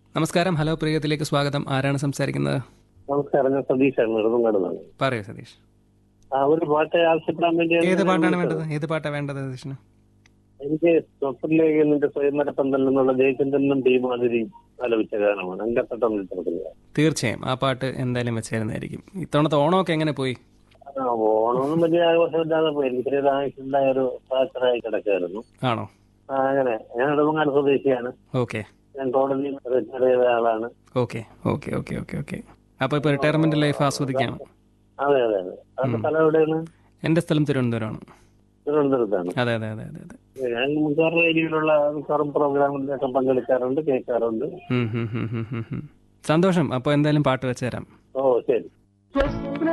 നമസ്കാരം ഹലോ പ്രിയത്തിലേക്ക് സ്വാഗതം ആരാണ് സംസാരിക്കുന്നത് നമസ്കാരം ഞാൻ സതീഷാണ് നെടുമങ്ങാടുന്നാണ് പറയൂ സതീഷ് ആ ഒരു പാട്ട് ആവശ്യപ്പെടാൻ വേണ്ടിയാണ് ഏത് ഞാൻ പാട്ടാണ് വിളിച്ചത്. വേണ്ടത് ഏത് പാട്ടാണ് വേണ്ടത് സതീഷിന് എനിക്ക് സ്വപ്നിലേക്ക് നിന്റെ സ്വയംവരപ്പന്തൽ എന്നുള്ള ജയചന്ദ്രനും ടീമാതിരി ആലോചിച്ച ഗാനമാണ് അങ്കത്തട്ടം ചിത്രത്തില് തീർച്ചയായും ആ പാട്ട് എന്തായാലും വെച്ചായിരുന്നായിരിക്കും ഇത്തവണത്തെ ഓണമൊക്കെ എങ്ങനെ പോയി ആ, ഓണമൊന്നും വലിയ ആഘോഷമില്ലാതെ പോയി എനിക്ക് ചെറിയ ആവശ്യമുണ്ടായ ഒരു ഫ്രാക്ചറായി കിടക്കായിരുന്നു ആണോ ആ, അങ്ങനെ ഞാൻ നെടുമങ്ങാട് സ്വദേശിയാണ് ഓക്കെ ഞാൻ കോടതിയിൽ റിട്ടയർ ചെയ്ത ആളാണ് okay okay okay okay okay അപ്പോൾ ഇപ്പോൾ റിട്ടയർമെന്റ് ലൈഫ് ആസ്വദിക്കുകയാണ് അതെ അതെ അതെ അതിന്റെ സ്ഥലം എവിടെയാണ് എൻ്റെ സ്ഥലം തിരുവനന്തപുരമാണ് തിരുവനന്തപുരത്താണ് അതെ അതെ അതെ അതെ അതെ ഞാൻ മിക്കവാറും ഏരിയയിലുള്ള മിക്കവാറും പ്രോഗ്രാമിലൊക്കെ പങ്കെടുക്കാറുണ്ട് കേൾക്കാറുണ്ട് ഉം, ഉം, ഉം, ഉം, ഉം, ഉം. സന്തോഷം അപ്പോൾ എന്തായാലും പാട്ട് വെച്ച് തരാം ഓ ശരി